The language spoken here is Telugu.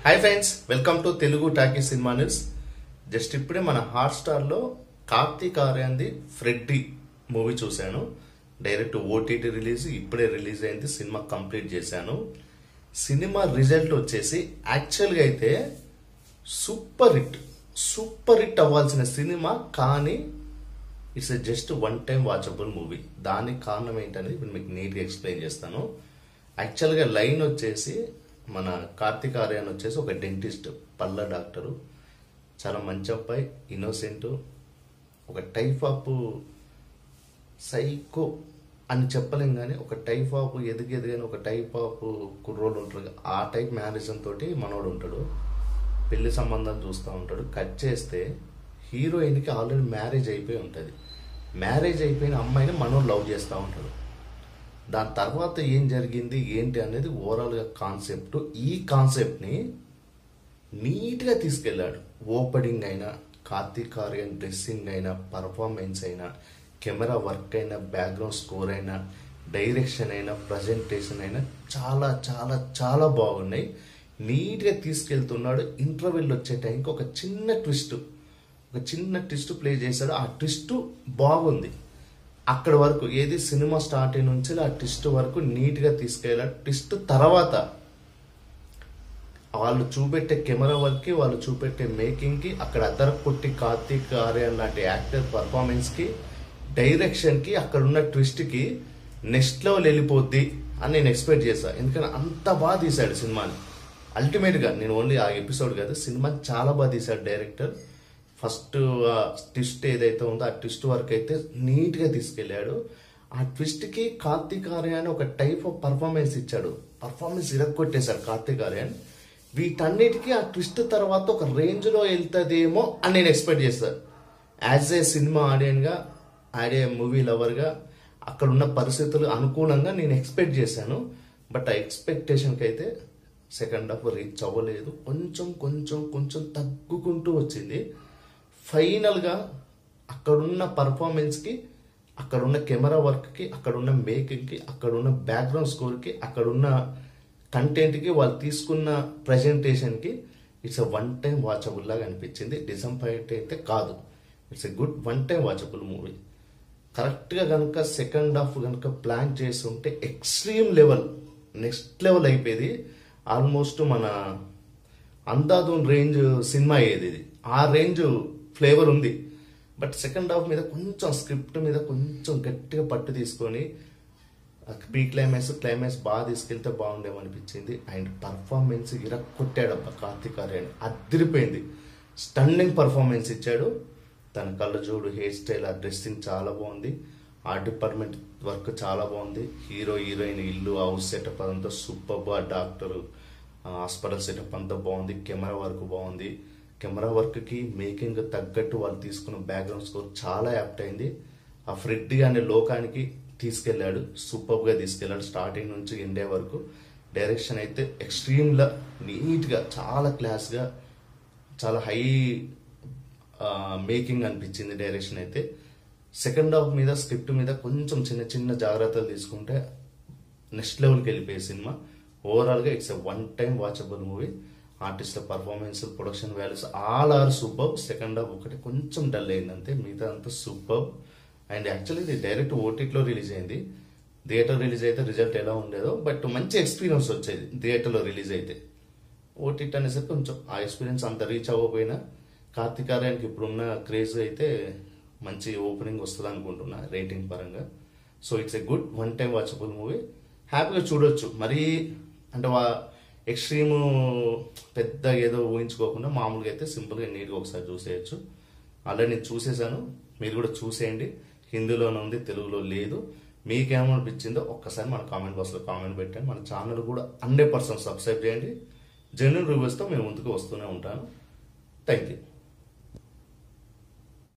hi friends welcome to Telugu talkie cinema news just ఇప్పుడే మన హాట్స్టార్లో కార్తీక్ ఆర్యాంది ఫ్రెడ్డి మూవీ చూశాను డైరెక్ట్ ఓటీటీ రిలీజ్ ఇప్పుడే రిలీజ్ అయింది సినిమా కంప్లీట్ చేశాను సినిమా రిజల్ట్ వచ్చేసి యాక్చువల్గా అయితే సూపర్ హిట్ సూపర్ హిట్ అవ్వాల్సిన సినిమా కానీ it's just one time watchable movie దానికి కారణం ఏంటనేది ఇప్పుడు మీకు నీట్గా ఎక్స్ప్లెయిన్ చేస్తాను యాక్చువల్గా లైన్ వచ్చేసి మన కార్తిక్ ఆర్యన్ వచ్చేసి ఒక డెంటిస్ట్ పళ్ళ డాక్టరు చాలా మంచి అబ్బాయి ఇన్నోసెంట్ ఒక టైప్ ఆఫ్ సైకో అని చెప్పలేం కానీ ఒక టైప్ ఆఫ్ ఎదిగి ఎదిగిన ఒక టైప్ ఆఫ్ కుర్రోడు ఉంటారు కదా, ఆ టైప్ మ్యారేజన్ తోటి మనోడు ఉంటాడు పెళ్లి సంబంధాలు చూస్తూ ఉంటాడు కట్ చేస్తే హీరోయిన్కి ఆల్రెడీ మ్యారేజ్ అయిపోయి ఉంటుంది మ్యారేజ్ అయిపోయిన అమ్మాయిని మనోడు లవ్ చేస్తూ ఉంటాడు దాని తర్వాత ఏం జరిగింది ఏంటి అనేది ఓవరాల్గా కాన్సెప్ట్ ఈ కాన్సెప్ట్ని నీట్గా తీసుకెళ్ళాడు ఓపెనింగ్ అయినా కార్తీక్ ఆర్యన్ డ్రెస్సింగ్ అయినా పర్ఫార్మెన్స్ అయినా కెమెరా వర్క్ అయినా బ్యాక్గ్రౌండ్ స్కోర్ అయినా డైరెక్షన్ అయినా ప్రజెంటేషన్ అయినా చాలా చాలా చాలా బాగున్నాయి నీట్గా తీసుకెళ్తున్నాడు ఇంటర్వెల్ వచ్చే టైంకి ఒక చిన్న ట్విస్ట్ ఒక చిన్న ట్విస్ట్ ప్లే చేశాడు ఆ ట్విస్ట్ బాగుంది అక్కడ వరకు ఏది సినిమా స్టార్ట్ అయిన నుంచి ఆ ట్విస్ట్ వరకు నీట్గా తీసుకెళ్ళాడు ట్విస్ట్ తర్వాత వాళ్ళు చూపెట్టే కెమెరా వర్క్కి వాళ్ళు చూపెట్టే మేకింగ్కి అక్కడ అద్దర కొట్టి కార్తీక్ ఆర్యన్ లాంటి యాక్టర్ పర్ఫార్మెన్స్కి డైరెక్షన్కి అక్కడ ఉన్న ట్విస్ట్కి నెక్స్ట్ లెవెల్ వెళ్ళిపోద్ది అని నేను ఎక్స్పెక్ట్ చేశాను ఎందుకంటే అంత బాగా తీశాడు సినిమాని అల్టిమేట్గా నేను ఓన్లీ ఆ ఎపిసోడ్ కాదు సినిమా చాలా బాగా తీశాడు డైరెక్టర్ ఫస్ట్ ట్విస్ట్ ఏదైతే ఉందో ఆ ట్విస్ట్ వరకు అయితే నీట్గా తీసుకెళ్ళాడు ఆ ట్విస్ట్కి కార్తీక్ ఆర్యన్ ఒక టైప్ ఆఫ్ పర్ఫార్మెన్స్ ఇచ్చాడు పర్ఫార్మెన్స్ ఇరగొట్టేశాడు కార్తీక్ ఆర్యన్ వీటన్నిటికీ ఆ ట్విస్ట్ తర్వాత ఒక రేంజ్లో వెళ్తుందేమో అని నేను ఎక్స్పెక్ట్ చేస్తాను యాజ్ ఏ సినిమా ఆడియన్గా ఆడే మూవీ లవర్గా అక్కడ ఉన్న పరిస్థితులు అనుకూలంగా నేను ఎక్స్పెక్ట్ చేశాను బట్ ఆ ఎక్స్పెక్టేషన్కి అయితే సెకండ్ హాఫ్ రీచ్ అవ్వలేదు కొంచెం కొంచెం కొంచెం తగ్గుకుంటూ వచ్చింది ఫైనల్గా అక్కడున్న పర్ఫార్మెన్స్కి అక్కడున్న కెమెరా వర్క్కి అక్కడున్న మేకింగ్కి అక్కడున్న బ్యాక్గ్రౌండ్ స్కోర్కి అక్కడున్న కంటెంట్కి వాళ్ళు తీసుకున్న ప్రజెంటేషన్కి it's a one time watchable లాగా అనిపించింది డిసప్పాయింట్ అయితే కాదు it's a good one time watchable movie కరెక్ట్గా కనుక సెకండ్ హాఫ్ కనుక ప్లాన్ చేసి ఉంటే ఎక్స్ట్రీమ్ లెవెల్ నెక్స్ట్ లెవెల్ అయిపోయేది ఆల్మోస్ట్ మన అందాదూన్ రేంజ్ సినిమా అయ్యేది ఇది ఆ రేంజ్ ఫ్లేవర్ ఉంది బట్ సెకండ్ హాఫ్ మీద కొంచెం స్క్రిప్ట్ మీద కొంచెం గట్టిగా పట్టు తీసుకొని ప్రీ క్లైమాక్స్ క్లైమాక్స్ బాగా తీసుకెళ్తే బాగుండేమనిపించింది అండ్ పర్ఫార్మెన్స్ ఇరక్కొట్టాడబ్బా కార్తీక్ ఆర్యన్ అదిరిపోయింది స్టన్నింగ్ పర్ఫార్మెన్స్ ఇచ్చాడు తన కళ్ళజోడు హెయిర్ స్టైల్ ఆ డ్రెస్సింగ్ చాలా బాగుంది ఆ డిపార్ట్మెంట్ వర్క్ చాలా బాగుంది హీరో హీరోయిన్ ఇల్లు హౌస్ సెటప్ అదంతా సూపర్ ఆ డాక్టర్ హాస్పిటల్ సెటప్ అంతా బాగుంది కెమెరా వర్క్ బాగుంది కెమెరా వర్క్కి మేకింగ్ తగ్గట్టు వాళ్ళు తీసుకున్న బ్యాక్గ్రౌండ్ స్కోర్ చాలా యాప్ట్ అయింది ఆ ఫ్రెడ్డి అనే లోకానికి తీసుకెళ్ళాడు సూపర్గా తీసుకెళ్ళాడు స్టార్టింగ్ నుంచి ఇండియా వరకు డైరెక్షన్ అయితే ఎక్స్ట్రీమ్గా నీట్గా చాలా క్లాస్గా చాలా హై మేకింగ్ అనిపించింది డైరెక్షన్ అయితే సెకండ్ హాఫ్ మీద స్క్రిప్ట్ మీద కొంచెం చిన్న చిన్న జాగ్రత్తలు తీసుకుంటే నెక్స్ట్ లెవెల్కి వెళ్ళిపోయే సినిమా ఓవరాల్గా it's a one time watchable movie ఆర్టిస్ట్ల performance production values all are super second half ఒకటి కొంచెం డల్ అయింది అంతే మిగతా అంతా సూపర్ అండ్ యాక్చువల్లీ ఇది డైరెక్ట్ ఓటీటీలో రిలీజ్ అయింది థియేటర్ రిలీజ్ అయితే రిజల్ట్ ఎలా ఉండేదో బట్ మంచి ఎక్స్పీరియన్స్ వచ్చేది థియేటర్లో రిలీజ్ అయితే ఓటీటీ అనేసరికి కొంచెం ఆ ఎక్స్పీరియన్స్ అంత రీచ్ అవ్వకపోయినా కార్తీక్ ఆర్యానికి ఇప్పుడున్న క్రేజ్ అయితే మంచి ఓపెనింగ్ వస్తుంది అనుకుంటున్నా రేటింగ్ పరంగా so it's a good one time watchable movie హ్యాపీగా చూడొచ్చు మరీ అంటే వా ఎక్స్ట్రీమ్ పెద్ద ఏదో ఊహించుకోకుండా మామూలుగా అయితే సింపుల్గా నీట్గా ఒకసారి చూసేయచ్చు ఆల్రెడీ నేను చూసేసాను మీరు కూడా చూసేయండి హిందీలోనే ఉంది తెలుగులో లేదు మీకేమనిపించిందో ఒక్కసారి మన కామెంట్ బాక్స్లో కామెంట్ పెట్టండి మన ఛానల్ కూడా హండ్రెడ్ పర్సెంట్ సబ్స్క్రైబ్ చేయండి జెన్యున్ రివ్యూస్తో మేము ముందుకు వస్తూనే ఉంటాను థ్యాంక్ యూ